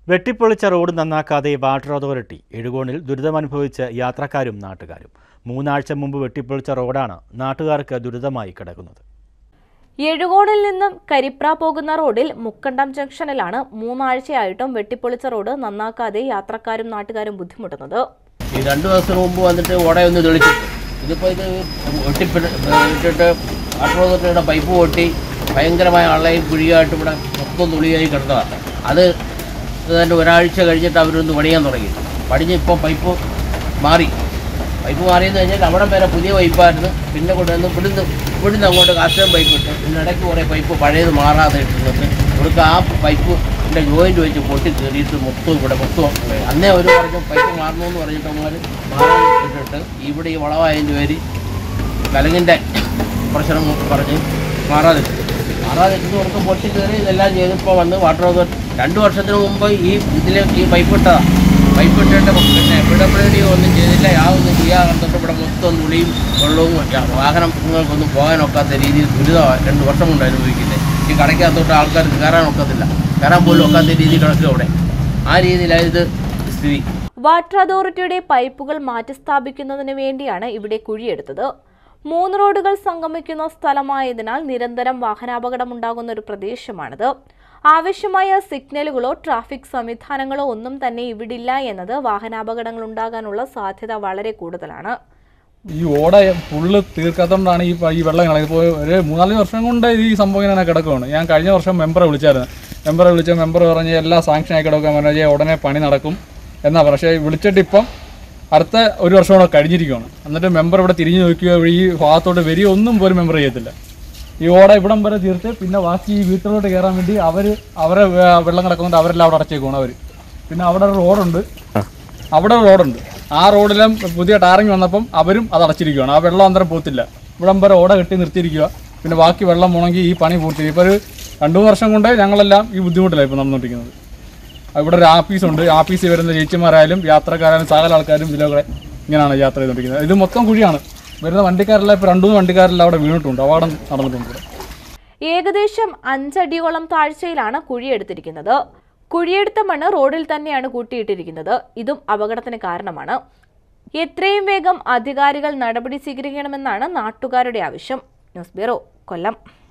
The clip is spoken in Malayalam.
വെട്ടിപ്പൊളിച്ച റോഡ് നന്നാക്കാതെ വാട്ടർ അതോറിറ്റി എഴുകോണിൽ ദുരിതമനുഭവിച്ച യാത്രക്കാരും നാട്ടുകാരും മൂന്നാഴ്ച മുമ്പ് വെട്ടിപ്പൊളിച്ച റോഡാണ് നാട്ടുകാർക്ക് ദുരിതമായി കിടക്കുന്നത് എഴുകോണിൽ നിന്നും കരിപ്ര പോകുന്ന റോഡിൽ മുക്കണ്ടം ജംഗ്ഷനിലാണ് മൂന്നാഴ്ചയായിട്ടും വെട്ടിപ്പൊളിച്ച റോഡ് നന്നാക്കാതെ യാത്രക്കാരും നാട്ടുകാരും ബുദ്ധിമുട്ടുന്നത് ഈ രണ്ട് ദിവസം മുമ്പ് വന്നിട്ട് ഓടയൊന്ന് തെളിച്ചിട്ട് ഇതിപ്പോൾ ഇത് ഒട്ടിപ്പിട്ടിട്ട് വാട്ടർ പൈപ്പ് പൊട്ടി ഭയങ്കരമായ അള്ളയും കുഴിയായിട്ട് ഇവിടെ മൊത്തം തുളിയായി കിടന്നതാണ് അത് ഏതാണ്ട് ഒരാഴ്ച കഴിഞ്ഞിട്ട് അവരൊന്ന് പണിയാൻ തുടങ്ങി പണിഞ്ഞ് ഇപ്പം പൈപ്പ് മാറി പൈപ്പ് മാറിയെന്ന് കഴിഞ്ഞാൽ അവിടെ വരെ പുതിയ പൈപ്പായിരുന്നു പിന്നെ കൊണ്ടുവന്ന് ഇവിടുന്ന് ഇവിടുന്ന് അങ്ങോട്ട് കാസ്റ്റം പൈപ്പ് ഇട്ട് പിന്നെ ഇടയ്ക്ക് കുറേ പൈപ്പ് പഴയത് മാറാതെ ഇട്ടിരുന്നിട്ട് ഇവർക്ക് ആ പൈപ്പ് എൻ്റെ ജോയിൻറ്റ് വെച്ച് പൊട്ടി കയറിയിട്ട് മൊത്തം ഇവിടെ മൊത്തം അന്നേ അവർ പറഞ്ഞു പൈപ്പ് മാറണമെന്ന് പറഞ്ഞിട്ട് അവർ മാറാൻ ഇട്ടിട്ട് ഇവിടെ ഈ വളവായതിൻ്റെ പേര് കലങ്ങിൻ്റെ പ്രശ്നം പറഞ്ഞ് മാറാതിട്ടു മാറാതിട്ട് അവർക്ക് പൊട്ടി കയറി ഇതെല്ലാം ചെയ്തിപ്പോൾ വന്ന് വാട്ടർ അതോറിറ്റി രണ്ട് വർഷത്തിന് മുമ്പ് ഈ ഇതിൽ ഈ പൈപ്പ് ഇട്ടതാണ് പൈപ്പ് ഇട്ടിട്ട് പിന്നെ പിടപെടി ഒന്നും ചെയ്തില്ല യാതൊന്നും ചെയ്യാതെ തൊട്ട് ഇവിടെ മൊത്തം തുളിയും വെള്ളവും യാ- വാഹനങ്ങൾക്കൊന്നും പോകാനൊക്കാത്ത രീതിയിൽ ദുരിതമാണ് രണ്ട് വർഷം കൊണ്ട് അനുഭവിക്കുന്നത് ഈ കടയ്ക്കകത്തോട്ട് ആൾക്കാർക്ക് കയറാൻ ഒക്കത്തില്ല കയറാൻ പോലും ഒക്കാത്ത രീതിയിൽ കിടക്കും അവിടെ ആ രീതിയിലായത് സ്ഥിതി വാട്ടർ അതോറിറ്റിയുടെ പൈപ്പുകൾ മാറ്റിസ്ഥാപിക്കുന്നതിന് വേണ്ടിയാണ് ഇവിടെ കുഴിയെടുത്തത് മൂന്ന് റോഡുകൾ സംഗമിക്കുന്ന സ്ഥലമായതിനാൽ നിരന്തരം വാഹനാപകടം ഉണ്ടാകുന്ന ഒരു പ്രദേശമാണിത് ആവശ്യമായ സിഗ്നലുകളോ ട്രാഫിക് സംവിധാനങ്ങളോ ഒന്നും തന്നെ ഇവിടില്ല എന്നത് വാഹനാപകടങ്ങൾ ഉണ്ടാകാനുള്ള സാധ്യത വളരെ കൂടുതലാണ് ഈ ഓട ഫുള്ള് തീർക്കാത്തതുകൊണ്ടാണ് ഈ പ- ഈ വെള്ളം കളയുന്നത് ഇപ്പോൾ ഒരു മൂന്നാല് വർഷം കൊണ്ട് ഈ സംഭവം ഇങ്ങനെ കിടക്കുകയാണ് ഞാൻ കഴിഞ്ഞ വർഷം മെമ്പറെ വിളിച്ചായിരുന്നു മെമ്പറെ വിളിച്ച മെമ്പർ പറഞ്ഞ് എല്ലാം സാങ്ഷൻ ആയി കിടക്കാൻ പറഞ്ഞാൽ ഉടനെ പണി നടക്കും എന്നാ പറഞ്ഞത് പക്ഷേ വിളിച്ചിട്ട് ഇപ്പം അടുത്ത ഒരു വർഷം കൂടെ കഴിഞ്ഞിരിക്കുകയാണ് എന്നിട്ട് മെമ്പർ ഇവിടെ തിരിഞ്ഞു നോക്കുകയോ ഈ ഭാഗത്തോട്ട് വരികയോ ഒന്നും പോലും മെമ്പർ ചെയ്യത്തില്ല ഈ ഓട ഇവിടം വരെ തീർത്ത് പിന്നെ ബാക്കി ഈ വീട്ടിലോട്ട് കയറാൻ വേണ്ടി അവർ അവരെ വേ- വെള്ളം കിടക്കുന്നുണ്ട് അവരെല്ലാം അവിടെ അടച്ചേക്കുവാണ് അവർ പിന്നെ അവിടെ ഒരു റോഡുണ്ട് അവിടെ ഒരു റോഡുണ്ട് ആ റോഡിലും പുതിയ ടാറിങ് വന്നപ്പം അവരും അത് അടച്ചിരിക്കുകയാണ് ആ വെള്ളം അന്തരം പോത്തില്ല ഇവിടം വരെ ഓട കെട്ടി നിർത്തിയിരിക്കുക പിന്നെ ബാക്കി വെള്ളം മുണങ്ങി ഈ പണി പൂർത്തി ഇപ്പോൾ ഒരു രണ്ടു മൂന്ന് വർഷം കൊണ്ട് ഞങ്ങളെല്ലാം ഈ ബുദ്ധിമുട്ടിലാണ് ഇപ്പോൾ നടന്നുകൊണ്ടിരിക്കുന്നത് ഇവിടെ ഒരു ആഫീസുണ്ട് ആഫീസിൽ വരുന്ന ചേച്ചിമാരായാലും യാത്രക്കാരായാലും സകല ആൾക്കാരും ഇതിലൂടെ ഇങ്ങനെയാണ് യാത്ര ചെയ്തുകൊണ്ടിരിക്കുന്നത് ഇത് മൊത്തം കുഴിയാണ് വരുന്ന വണ്ടിക്കാരെല്ലാം ഇപ്പോൾ രണ്ടു മൂന്ന് വണ്ടിക്കാരെല്ലാം അവിടെ വീണിട്ടുണ്ട് അപകടം നടന്നിട്ടുണ്ട് ഇവിടെ ഏകദേശം അഞ്ചടിയോളം താഴ്ചയിലാണ് കുഴിയെടുത്തിരിക്കുന്നത് കുഴിയെടുത്ത മണ്ണ് റോഡിൽ തന്നെയാണ് കൂട്ടിയിട്ടിരിക്കുന്നത് ഇതും അപകടത്തിന് കാരണമാണ് എത്രയും വേഗം അധികാരികൾ നടപടി സ്വീകരിക്കണമെന്നാണ് നാട്ടുകാരുടെ ആവശ്യം ന്യൂസ് ബ്യൂറോ കൊല്ലം